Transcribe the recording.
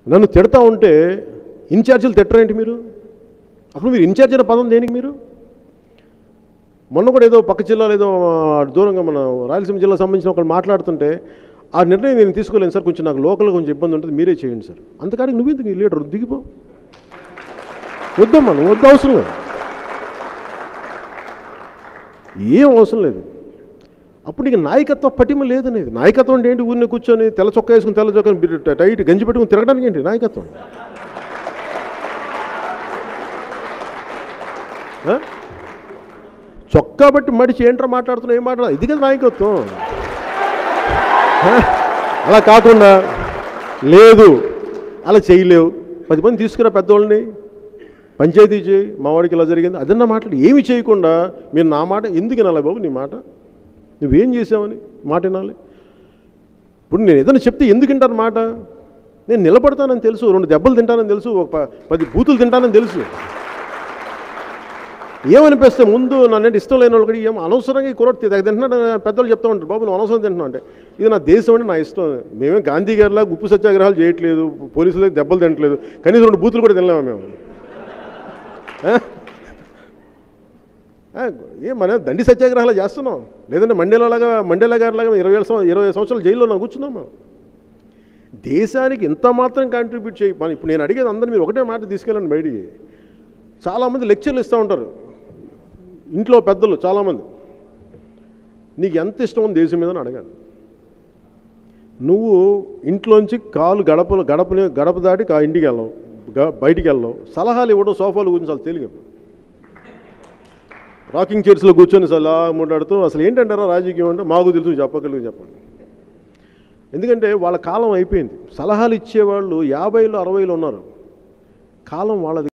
నన్ను తిడతా ఉంటే ఇన్ఛార్జీలు తిట్టరేంటి మీరు అప్పుడు మీరు ఇన్ఛార్జ్ అనే పదం దేనికి మీరు మొన్న కూడా ఏదో పక్క జిల్లాలో ఏదో ఆ, దూరంగా మన రాయలసీమ జిల్లా సంబంధించిన ఒకళ్ళు మాట్లాడుతుంటే ఆ నిర్ణయం నేను తీసుకోలేను సార్ కొంచెం నాకు లోకల్గా కొంచెం ఇబ్బంది ఉంటుంది మీరే చేయండి సార్ అంతకాడికి నువ్వెందుకు ఈ లీడర్ దిగిపో వద్దమ్మా నువ్వు వద్దు అవసరం లేదు ఏం అవసరం లేదు అప్పుడు నీకు నాయకత్వ పటిమ లేదనేది నాయకత్వం అంటే ఏంటి ఊరిని కూర్చొని తెల్ల చొక్కా వేసుకుని తెల్ల చొక్కా బి- టైట్ గంజి పెట్టుకుని తిరగడానికి ఏంటి నాయకత్వం ఆ? చొక్కా బట్టి మడిచి ఏంట్రా మాట్లాడుతున్నా ఏం మాట్లాడ ఇది కదా నాయకత్వం ఆ? అలా కాకుండా లేదు అలా చేయలేవు పది మంది తీసుకురా పెద్దోళ్ళని పంచాయతీ చేయి మా వాడికి ఇలా జరిగింది అదన్నా మాట్లాడి ఏమి చేయకుండా మీరు నా మాట ఎందుకు వినాలి బాబు నీ మాట నువ్వేం చేసావని మాట వినాలి ఇప్పుడు నేను ఏదైనా చెప్తే ఎందుకు వింటాను మాట నేను నిలబడతానని తెలుసు రెండు దెబ్బలు తింటానని తెలుసు ఒక ప- పది బూతులు తింటానని తెలుసు ఏమనిపిస్తే ముందు నన్ను ఇష్టం లేని వాళ్ళు కూడా ఏం అనవసరంగా ఈ కుర్రోడు తెగ తింటున్నాడు అని పెద్దలు చెప్తా ఉంటారు బాబు నువ్వు అనవసరం తింటున్నావు అంటే ఇది నా దేశం అంటే నా ఇష్టం మేమే గాంధీ గారిలా ఉప్పు సత్యాగ్రహాలు చేయట్లేదు పోలీసులకు దెబ్బలు తినట్లేదు కనీసం రెండు బూతులు కూడా తినలేము మేము ఆ? ఆ, ఏ మన దండి సత్యాగ్రహాలు చేస్తున్నాం లేదంటే మండేలాగా మండేలా గారిలాగా ఇరవై ఏళ్ళ సంవ- ఇరవై సంవత్సరాలు జైల్లో నా కూర్చున్నాం మేము దేశానికి ఎంత మాత్రం కాంట్రిబ్యూట్ చేయి మన ఇప్పుడు నేను అడిగేది అందరూ మీరు ఒకటే మాట తీసుకెళ్ళండి బయటికి చాలామంది లెక్చర్లు ఇస్తూ ఉంటారు ఇంట్లో పెద్దలు చాలామంది నీకు ఎంత ఇష్టం ఉంది దేశం మీద అని అడగాలి నువ్వు ఇంట్లోంచి కాలు గడపలు గడపని గడప దాటి కా ఇంటికి వెళ్ళవు గ- బయటికి వెళ్ళవు సలహాలు ఇవ్వడం సోఫాలు గురించి చాలా తెలియదు రాకింగ్ చైర్స్లో కూర్చొని అసలు అలా మాట్లాడుతూ అసలు ఏంటంటారా రాజకీయం అంటే మాకు తెలుసు చెప్పగలిగి చెప్పండి ఎందుకంటే వాళ్ళ కాలం అయిపోయింది సలహాలు ఇచ్చేవాళ్ళు యాభైలో అరవైలో ఉన్నారు కాలం వాళ్ళది